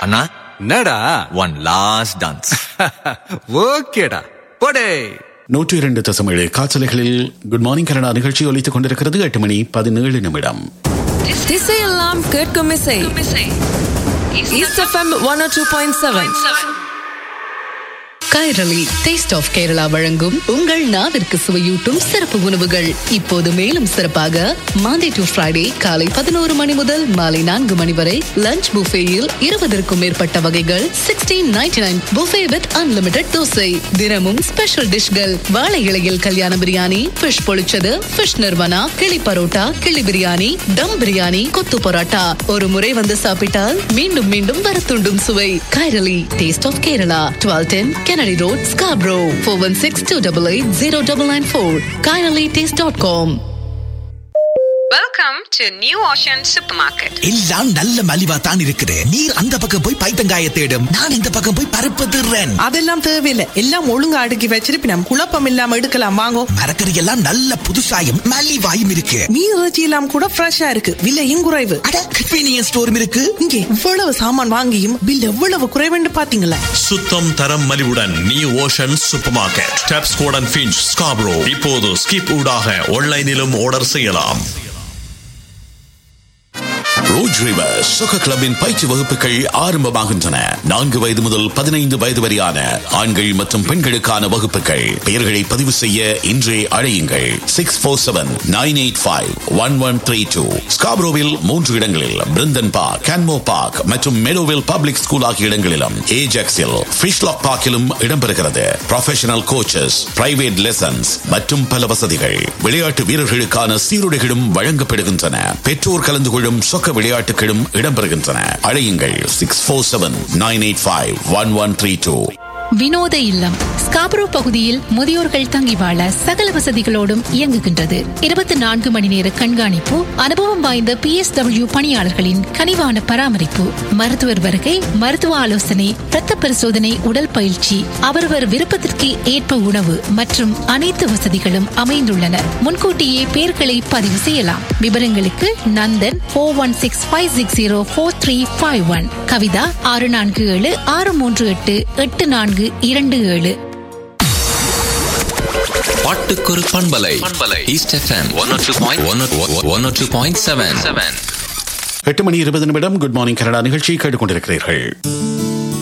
கண்ணா என்னடா one last dance ஓகேடா போடே நூற்றி இரண்டு தசம் ஏழு காய்ச்சலைகளில் குட் மார்னிங் கனடா நிகழ்ச்சி ஒலித்துக் கொண்டிருக்கிறது எட்டு மணி பதினேழு நிமிடம் திசையெல்லாம் கேட்கும் இசை east FM one two point seven Kairali taste of Kerala வழங்கும் உங்கள் நாவிற்கு சுவையூட்டும் சிறப்பு உணவுகள் இப்போது மேலும் சிறப்பாக மாண்டே டு ஃப்ரைடே காலை பதினோரு மணி முதல் மாலை நான்கு மணி வரை லஞ்ச் புஃபேயில் இருபதற்கும் மேற்பட்ட வகைகள் sixteen ninety nine buffet with unlimited dosa தினமும் ஸ்பெஷல் டிஷ்கள் வாழை இலையில் கல்யாண biryani fish pollichathu fish nirvana kizhi parotta கிளி பிரியாணி தம் பிரியாணி கொத்து பரோட்டா ஒரு முறை வந்து சாப்பிட்டால் மீண்டும் மீண்டும் வர தூண்டும் சுவை Kairali taste of Kerala twelve ten Kennedy Road, Scarborough, 416-288-0994, KairaliTaste.com. Welcome to New Ocean Supermarket. எல்லாம் நல்ல மலிவா தான் இருக்குது நீர் அந்த பக்கம் போய் பைத்தங்காய தேடும் நான் இந்த பக்கம் போய் பருப்பு திருறேன் அதெல்லாம் தேவையில்லை எல்லாம் ஒழுங்கா அடுக்கி வச்சிருப்பி நம்ம குழப்பம் இல்லாம எடுக்கலாம் வாங்கோ மரக்கறி எல்லாம் நல்ல புதுசாயும் மலிவாயும் இருக்கு மீன் இறைச்சி எல்லாம் கூட ஃப்ரெஷ்ஷா இருக்கு விலையும் குறைவு அட கன்வீனியன்ஸ் ஸ்டோரும் இருக்கு இங்கே இவ்வளவு சாமான் வாங்கியும் பில் எவ்வளவு குறைவுன்னு பாத்தீங்களா சுத்தம் தரம் மலிவுடன் new ocean supermarket Tapscott Finch Scarborough இப்போது ஸ்கிப் ஊடாக ஆன்லைனிலும் ஆர்டர் செய்யலாம் ரோஜ் ரிவர் சொக கிளப்பின் பயிற்சி வகுப்புகள் ஆரம்பமாகின்றன நான்கு வயது முதல் பதினைந்து வயது வரையான ஆண்கள் மற்றும் பெண்களுக்கான வகுப்புகள் பெயர்களை பதிவு செய்ய இன்றே அழையுங்கள் six four seven nine eight five one one three two ஸ்காப்ரோவில் மூன்று இடங்களில் பிருந்தன் பார்க் கேன்மோ பார்க் மற்றும் மெடோவில் பப்ளிக் ஸ்கூல் ஆகிய இடங்களிலும் ஏஜெக்ஸில் ஃபிஷ்லாக் பார்க்கிலும் இடம்பெறுகிறது ப்ரொஃபஷனல் கோச்சஸ் பிரைவேட் லெசன்ஸ் மற்றும் பல வசதிகள் விளையாட்டு வீரர்களுக்கான சீருடைகளும் வழங்கப்படுகின்றன பெற்றோர் கலந்து கொள்ளும் சொக்க விளையாட்டுகளும் இடம்பெறுகின்றன அழையுங்கள் six four seven nine eight five one one three two வினோத இல்லம் ஸ்காப்ரோ பகுதியில் முதியோர்கள் தங்கி வாழ சகல வசதிகளோடும் இயங்குகின்றது இருபத்தி நான்கு மணி நேர கண்காணிப்பு அனுபவம் வாய்ந்த பி எஸ் டபிள்யூ பணியாளர்களின் கனிவான பராமரிப்பு மருத்துவர் வருகை மருத்துவ ஆலோசனை இரத்த பரிசோதனை உடல் பயிற்சி அவரவர் விருப்பத்திற்கு ஏற்ப உணவு மற்றும் அனைத்து வசதிகளும் அமைந்துள்ளன முன்கூட்டியே பெயர்களை பதிவு செய்யலாம் விவரங்களுக்கு Nandan four one six five six zero four three five one Kavitha ஆறு நான்கு ஏழு ஆறு மூன்று எட்டு எட்டு நான்கு இரண்டு ஏழு பாட்டுக்கொரு பண்பலை பண்பலை east FM one two point one one two point seven seven எட்டு மணி இருபது நிமிடம் குட் மார்னிங் கனடா நிகழ்ச்சி கேட்டுக்கொண்டிருக்கிறீர்கள்